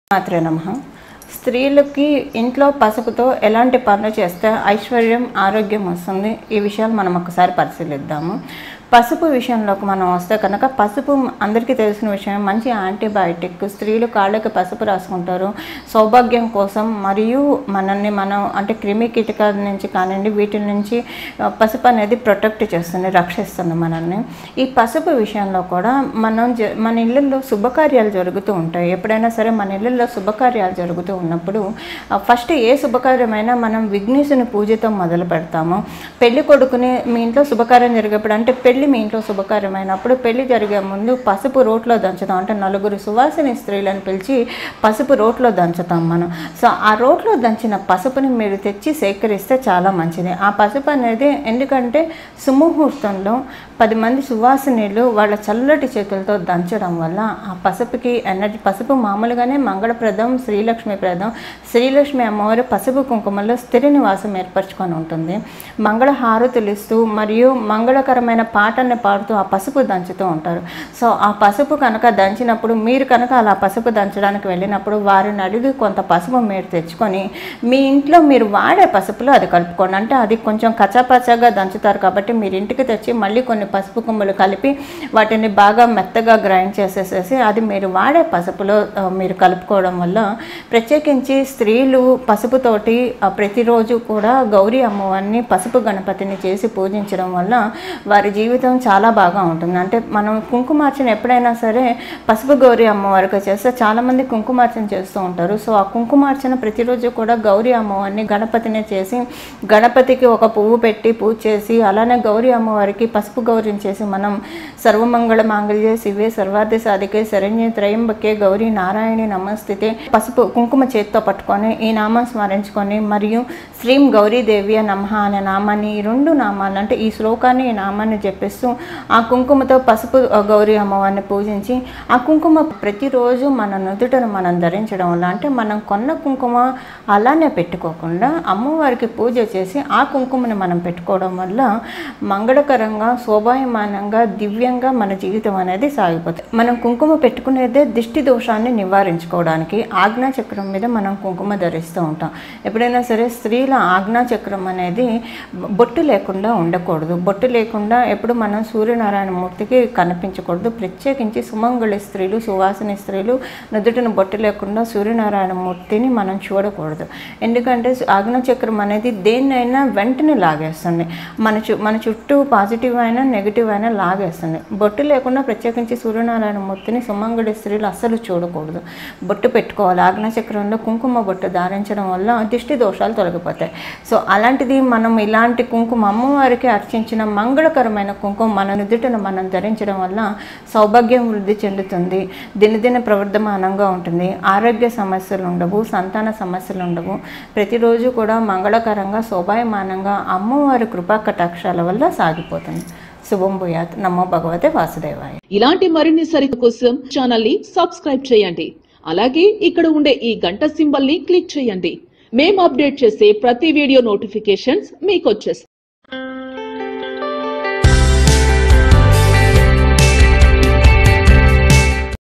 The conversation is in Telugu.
మాత్రే నమ స్త్రీలకి ఇంట్లో పసుపుతో ఎలాంటి పనులు చేస్తే ఐశ్వర్యం ఆరోగ్యం వస్తుంది ఈ విషయాలు మనం ఒకసారి పరిశీలిద్దాము పసుపు విషయంలోకి మనం వస్తే కనుక పసుపు అందరికీ తెలిసిన విషయం మంచి యాంటీబయాటిక్ స్త్రీలు కాళ్ళకి పసుపు రాసుకుంటారు సౌభాగ్యం కోసం మరియు మనల్ని మనం అంటే క్రిమి కీటకాల నుంచి కానివ్వండి వీటి నుంచి ఆ, పసుపు అనేది ప్రొటెక్ట్ చేస్తుంది రక్షిస్తుంది మనల్ని ఈ పసుపు విషయంలో కూడా మనం జ మన ఇళ్ళల్లో శుభకార్యాలు జరుగుతూ ఉంటాయి ఎప్పుడైనా సరే మన ఇళ్ళల్లో శుభకార్యాలు జరుగుతూ ఉన్నప్పుడు ఆ, ఫస్ట్ ఏ శుభకార్యమైనా మనం విఘ్నేశుని పూజతో మొదలు పెడతాము పెళ్లి కొడుకుని మీ ఇంట్లో శుభకార్యం జరిగేప్పుడు అంటే పెళ్లి మీ ఇంట్లో శుభకార్యమైనప్పుడు పెళ్లి జరిగే ముందు పసుపు రోట్లో దంచుతాం అంటే నలుగురు సువాసిని స్త్రీలను పిలిచి పసుపు రోట్లో దంచుతాం మనం సో ఆ రోట్లో దంచిన పసుపుని మీరు తెచ్చి సేకరిస్తే చాలా మంచిది ఆ పసుపు అనేది ఎందుకంటే సుముహూర్తంలో పది మంది సువాసినీలు వాళ్ళ చల్లటి చేతులతో దంచడం వల్ల ఆ పసుపుకి ఎనర్జీ పసుపు మామూలుగానే మంగళప్రదం శ్రీలక్ష్మిప్రదం శ్రీలక్ష్మి అమ్మవారు పసుపు కుంకుమలో స్థిర నివాసం ఏర్పరచుకొని ఉంటుంది మంగళ హారతులు ఇస్తూ మరియు మంగళకరమైన పాటల్ని పాడుతూ ఆ పసుపు దంచుతూ ఉంటారు సో ఆ పసుపు కనుక దంచినప్పుడు మీరు కనుక అలా పసుపు దంచడానికి వెళ్ళినప్పుడు వారిని అడిగి కొంత పసుపు మీరు తెచ్చుకొని మీ ఇంట్లో మీరు వాడే పసుపులో అది కలుపుకోండి అంటే అది కొంచెం కచ్చాపచ్చాగా దంచుతారు కాబట్టి మీరు ఇంటికి తెచ్చి మళ్ళీ కొన్ని పసుపు కొమ్ములు కలిపి వాటిని బాగా మెత్తగా గ్రైండ్ చేసేసేసి అది మీరు వాడే పసుపులో ఆ, మీరు కలుపుకోవడం వల్ల ప్రత్యేకించి స్త్రీలు పసుపుతోటి ఆ, ప్రతిరోజు కూడా గౌరీ అమ్మవారిని పసుపు గణపతిని చేసి పూజించడం వల్ల వారి జీవితం చాలా బాగా ఉంటుంది అంటే మనం కుంకుమార్చన ఎప్పుడైనా సరే పసుపు గౌరీ అమ్మవారికి చేస్తే చాలామంది కుంకుమార్చన చేస్తూ ఉంటారు సో ఆ కుంకుమార్చన ప్రతిరోజు కూడా గౌరీ అమ్మవారిని గణపతిని చేసి గణపతికి ఒక పువ్వు పెట్టి పూజ చేసి అలానే గౌరీ అమ్మవారికి పసుపు గౌరిని చేసి మనం సర్వమంగళ మాంగళ్య శివే సర్వార్థ సాధికే శరణ్య త్రయంబకే గౌరీ నారాయణి నమస్థితే పసుపు కుంకుమ చేతితో పట్టుకొని ఈ నామం స్మరించుకొని మరియు శ్రీం గౌరీదేవి నమః అనే నామాన్ని ఈ రెండు నామాలు అంటే ఈ శ్లోకాన్ని ఈ నామాన్ని చెప్పిస్తూ ఆ కుంకుమతో పసుపు ఆ, గౌరీ అమ్మవారిని పూజించి ఆ కుంకుమ ప్రతిరోజు మన నుదుటను మనం ధరించడం వల్ల అంటే మనం కొన్న కుంకుమ అలానే పెట్టుకోకుండా అమ్మవారికి పూజ చేసి ఆ కుంకుమని మనం పెట్టుకోవడం వల్ల మంగళకరంగా శోభాయమానంగా దివ్యంగా మన జీవితం అనేది సాగిపోతుంది మనం కుంకుమ పెట్టుకునేదే దిష్టి దోషాన్ని నివారించుకోవడానికి ఆజ్ఞా చక్రం మీద మనం కుంకుమ ధరిస్తూ ఉంటాం ఎప్పుడైనా సరే స్త్రీల ఆజ్ఞా చక్రం అనేది బొట్టు లేకుండా ఉండకూడదు బొట్టు లేకుండా ఎప్పుడు మనం సూర్యనారాయణ మూర్తికి కనిపించకూడదు ప్రత్యేకించి సుమంగళి స్త్రీలు సువాసిని స్త్రీలు నుదుటిన బొట్టు లేకుండా సూర్యనారాయణ మూర్తిని మనం చూడకూడదు ఎందుకంటే ఆజ్ఞా చక్రం అనేది దేన్నైనా వెంటనే లాగేస్తుంది మన చు మన చుట్టూ పాజిటివ్ అయినా నెగిటివ్ అయినా లాగేస్తుంది బొట్టు లేకుండా ప్రత్యేకించి సూర్యనారాయణ మూర్తిని సుమంగళి స్త్రీలు అస్సలు చూడకూడదు బొట్టు పెట్టుకోవాలి ఆజ్ఞా చక్రంలో కుంకుమ బొట్టు ధారించడం వల్ల దిష్టి దోషాలు తొలగిపోతాయి సో అలాంటిది మనం ఇలాంటి కుంకుమ అమ్మవారికి అర్చించిన మంగళకరమైన కుంకుమ మన నుదుటను మనం ధరించడం వల్ల సౌభాగ్యం వృద్ధి చెందుతుంది దినదిన ప్రవర్ధమానంగా ఉంటుంది ఆరోగ్య సమస్యలు ఉండవు సంతాన సమస్యలు ఉండవు ప్రతిరోజు కూడా మంగళకరంగా శోభాయమానంగా అమ్మవారి కృపా కటాక్షాల వల్ల సాగిపోతుంది శుభం భూయాత్ నమో భగవతే వాసుదేవాయ ఇలాంటి మరిన్ని సరికు కోసం ఛానల్ ని సబ్స్క్రైబ్ చేయండి అలాగే ఇక్కడ ఉండే ఈ గంట సింబల్ ని క్లిక్ చేయండి మేము అప్డేట్ చేసే ప్రతి వీడియో నోటిఫికేషన్స్ మీకు వచ్చేస్తాయి